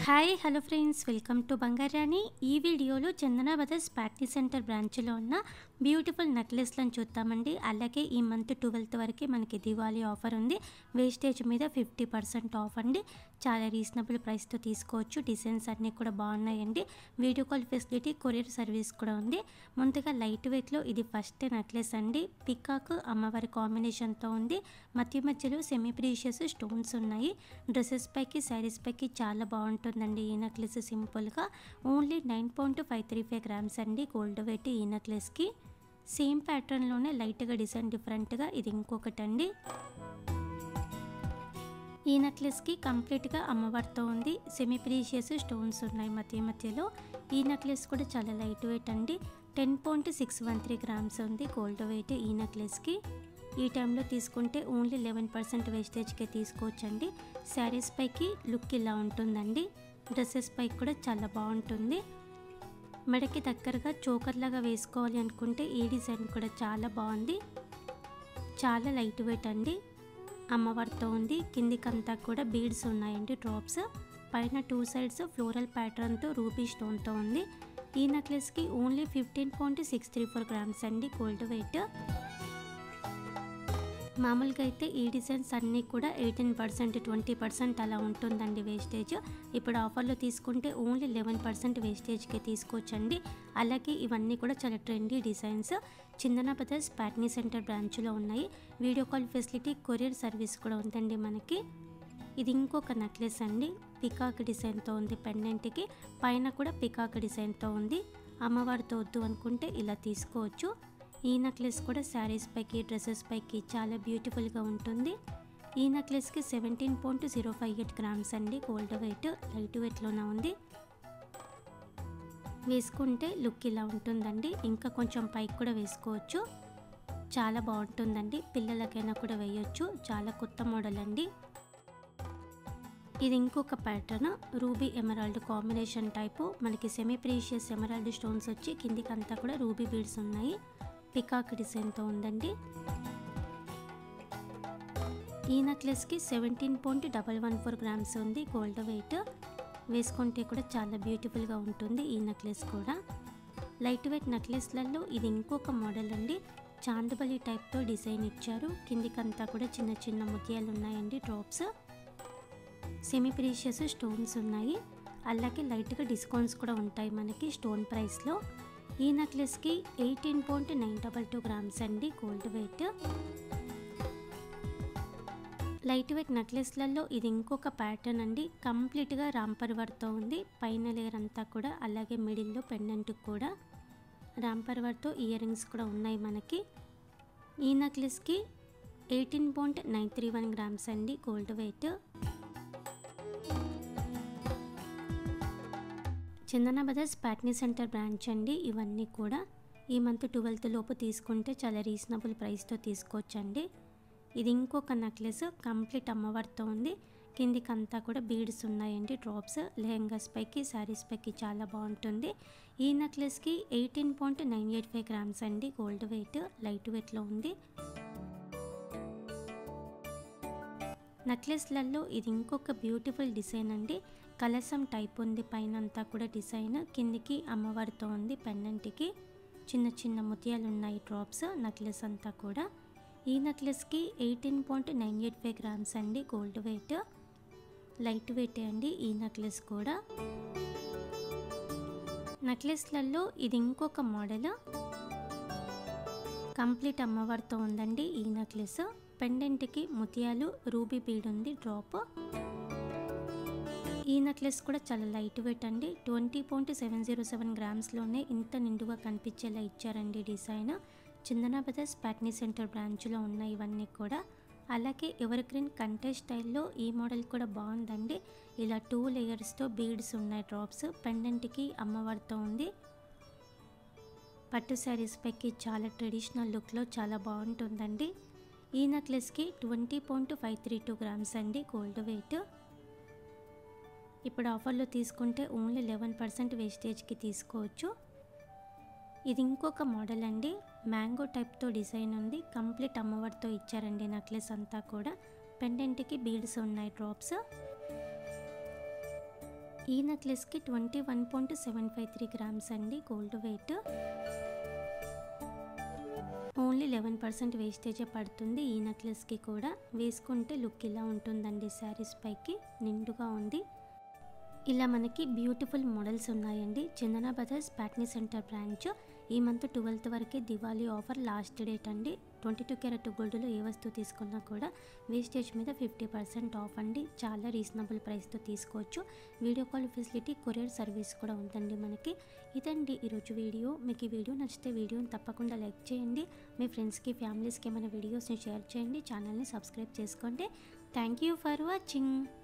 hi hello friends welcome to Bangarani ఈ వీడియోలో చందన brothers Patny centre బ్రాంచ్లో ఉన్న బ్యూటిఫుల్ నెక్లెస్లను చూద్దామండి అలాగే ఈ మంత్ ట్వెల్త్ వరకు మనకి దివాళీ ఆఫర్ ఉంది వేస్టేజ్ మీద ఫిఫ్టీ పర్సెంట్ ఆఫ్ అండి చాలా రీజనబుల్ ప్రైస్తో తీసుకోవచ్చు డిజైన్స్ అన్నీ కూడా బాగున్నాయండి video call facility courier service కూడా ఉంది ముందుగా లైట్ వెయిట్లో ఇది ఫస్ట్ నెక్లెస్ అండి పికాక్ అమ్మవారి కాంబినేషన్తో ఉంది మధ్య మధ్యలో సెమీ ప్రీషియస్ స్టోన్స్ ఉన్నాయి డ్రెస్సెస్ పైకి శారీస్ పైకి చాలా బాగుంటుందండి ఈ నెక్లెస్ సింపుల్గా only nine point five three five grams అండి గోల్డ్ వెయిట్ ఈ నెక్లెస్కి సేమ్ ప్యాటర్న్లోనే లైట్గా డిజైన్ డిఫరెంట్గా ఇది ఇంకొకటి అండి ఈ నెక్లెస్కి కంప్లీట్గా అమ్మవారితో ఉంది సెమీ ప్రీషియస్ స్టోన్స్ ఉన్నాయి మధ్య మధ్యలో ఈ నెక్లెస్ కూడా చాలా లైట్ వెయిట్ అండి ten point six one three grams ఉంది గోల్డ్ వెయిట్ ఈ నెక్లెస్కి ఈ టైంలో తీసుకుంటే ఓన్లీ లెవెన్ పర్సెంట్ వేస్టేజ్కే తీసుకోవచ్చండి శారీస్ పైకి లుక్ ఇలా ఉంటుందండి డ్రెస్సెస్ పైకి కూడా చాలా బాగుంటుంది మెడకి దగ్గరగా చోకర్ లాగా వేసుకోవాలి అనుకుంటే ఈ డిజైన్ కూడా చాలా బాగుంది చాలా లైట్ వెయిట్ అండి అమ్మవారితో ఉంది కిందికంతా కూడా బీడ్స్ ఉన్నాయండి డ్రాప్స్ పైన టూ సైడ్స్ ఫ్లోరల్ ప్యాటర్న్తో రూబీ స్టోన్తో ఉంది ఈ నెక్లెస్కి only fifteen point six three four grams అండి గోల్డ్ వెయిట్ మామూలుగా అయితే ఈ డిజైన్స్ అన్నీ కూడా ఎయిటీన్ పర్సెంట్ ట్వంటీ పర్సెంట్ అలా ఉంటుందండి వేస్టేజ్ ఇప్పుడు ఆఫర్లో తీసుకుంటే ఓన్లీ లెవెన్ పర్సెంట్ వేస్టేజ్కే తీసుకోవచ్చండి అలాగే ఇవన్నీ కూడా చాలా trendy designs Chandana brothers Patny centre బ్రాంచ్లో ఉన్నాయి video call facility courier service కూడా ఉందండి మనకి ఇది ఇంకొక నెక్లెస్ అండి పికాక్ డిజైన్తో ఉంది పెండెంట్కి పైన కూడా పికాక్ డిజైన్తో ఉంది అమ్మవారితో వద్దు అనుకుంటే ఇలా తీసుకోవచ్చు ఈ నెక్లెస్ కూడా శారీస్ పైకి డ్రెస్సెస్ పైకి చాలా బ్యూటిఫుల్గా ఉంటుంది ఈ నెక్లెస్కి seventeen point zero five eight grams అండి గోల్డ్ వెయిట్ లైట్ వెయిట్లోనే ఉంది వేసుకుంటే లుక్ ఇలా ఉంటుందండి ఇంకా కొంచెం పైకి కూడా వేసుకోవచ్చు చాలా బాగుంటుందండి పిల్లలకైనా కూడా వేయొచ్చు చాలా కొత్త మోడల్ అండి ఇది ఇంకొక pattern ruby emerald combination type మనకి సెమీ ప్రీషియస్ ఎమరాల్డ్ స్టోన్స్ వచ్చి కిందికి అంతా కూడా రూబీ బీడ్స్ ఉన్నాయి పికాక్ డిజైన్తో ఉందండి ఈ నెక్లెస్కి seventeen point double one four grams ఉంది గోల్డ్ వెయిట్ వేసుకుంటే కూడా చాలా బ్యూటిఫుల్గా ఉంటుంది ఈ నెక్లెస్ కూడా లైట్ వెయిట్ నెక్లెస్లలో ఇది ఇంకొక మోడల్ అండి చాందబలి టైప్తో డిజైన్ ఇచ్చారు కిందికంతా కూడా చిన్న చిన్న ముత్యాలు ఉన్నాయండి డ్రాప్స్ సెమీ ప్రీషియస్ స్టోన్స్ ఉన్నాయి అలాగే లైట్గా డిస్కౌంట్స్ కూడా ఉంటాయి మనకి స్టోన్ ప్రైస్లో ఈ నెక్లెస్కి eighteen point nine double two grams అండి గోల్డ్ వెయిట్ లైట్ వెయిట్ నెక్లెస్లలో ఇది ఇంకొక ప్యాటర్న్ అండి కంప్లీట్గా రాంపర్ వర్క్తో ఉంది పైన లేయర్ అంతా కూడా అలాగే మిడిల్లో పెండెంట్ కూడా రాంపర్ వర్క్తో ఇయర్ రింగ్స్ కూడా ఉన్నాయి మనకి ఈ నెక్లెస్కి eighteen point nine three one grams అండి gold weight Chandana brothers Patny centre branch అండి ఇవన్నీ కూడా ఈ మంత్ ట్వెల్త్ లోపు తీసుకుంటే చాలా రీజనబుల్ ప్రైస్తో తీసుకోవచ్చండి ఇది ఇంకొక నెక్లెస్ కంప్లీట్ అమ్మవారితో ఉంది కిందికి అంతా కూడా బీడ్స్ ఉన్నాయండి డ్రాప్స్ లెహంగాస్ పైకి శారీస్ పైకి చాలా బాగుంటుంది ఈ నెక్లెస్కి eighteen point nine eight five grams అండి గోల్డ్ వెయిట్ లైట్ వెయిట్లో ఉంది నెక్లెస్లలో ఇది ఇంకొక బ్యూటిఫుల్ డిజైన్ అండి కలసం టైప్ ఉంది పైన అంతా కూడా డిజైన్ కిందికి అమ్మవారితో ఉంది పెండెంట్కి చిన్న చిన్న ముత్యాలు ఉన్నాయి డ్రాప్స్ నెక్లెస్ అంతా కూడా ఈ నెక్లెస్కి eighteen point nine eight five grams అండి గోల్డ్ వెయిట్ లైట్ వెయిట్ అండి ఈ నెక్లెస్ కూడా నెక్లెస్లలో ఇది ఇంకొక మోడల్ కంప్లీట్ అమ్మవారితో ఉందండి ఈ నెక్లెస్ పెండెంట్కి ముత్యాలు రూబీ బీడ్ ఉంది డ్రాప్ ఈ నెక్లెస్ కూడా చాలా లైట్ వెయిట్ అండి twenty point seven zero seven గ్రామ్స్లోనే ఇంత నిండుగా కనిపించేలా ఇచ్చారండి design Chandana brothers Patny centre బ్రాంచ్లో ఉన్నాయి ఇవన్నీ కూడా అలాగే ఎవర్ గ్రీన్ కంటే స్టైల్లో ఈ మోడల్ కూడా బాగుందండి ఇలా టూ లేయర్స్తో బీడ్స్ ఉన్నాయి డ్రాప్స్ పెండెంట్కి అమ్మవారితో ఉంది పట్టు శారీస్ పైకి చాలా ట్రెడిషనల్ లుక్లో చాలా బాగుంటుందండి ఈ నెక్లెస్కి twenty point five three two grams అండి గోల్డ్ వెయిట్ ఇప్పుడు ఆఫర్లో తీసుకుంటే ఓన్లీ లెవెన్ పర్సెంట్ వేస్టేజ్కి తీసుకోవచ్చు ఇది ఇంకొక మోడల్ అండి మ్యాంగో టైప్తో డిజైన్ ఉంది కంప్లీట్ అమ్మవారితో ఇచ్చారండి నెక్లెస్ అంతా కూడా పెండెంట్కి బీడ్స్ ఉన్నాయి డ్రాప్స్ ఈ నెక్లెస్కి twenty one point seven five three grams అండి gold weight only eleven percent వేస్టేజే పడుతుంది ఈ నెక్లెస్కి కూడా వేసుకుంటే లుక్ ఇలా ఉంటుందండి శారీస్ పైకి నిండుగా ఉంది ఇలా మనకి బ్యూటిఫుల్ మోడల్స్ ఉన్నాయండి Chandana brothers Patny centre branch ఈ మంత్ ట్వెల్త్ వరకే దివాళీ ఆఫర్ లాస్ట్ డేట్ అండి ట్వంటీ టూ క్యారెట్ గోల్డ్లో ఏ వస్తువు తీసుకున్నా కూడా వేస్టేజ్ మీద ఫిఫ్టీ పర్సెంట్ ఆఫ్ అండి చాలా రీజనబుల్ ప్రైస్తో తీసుకోవచ్చు video call facility courier service కూడా ఉందండి మనకి ఇదండి ఈరోజు వీడియో మీకు ఈ వీడియో నచ్చితే వీడియోని తప్పకుండా లైక్ చేయండి మీ ఫ్రెండ్స్కి ఫ్యామిలీస్కి ఏమైనా వీడియోస్ని షేర్ చేయండి ఛానల్ని సబ్స్క్రైబ్ చేసుకోండి థ్యాంక్ యూ ఫర్ వాచింగ్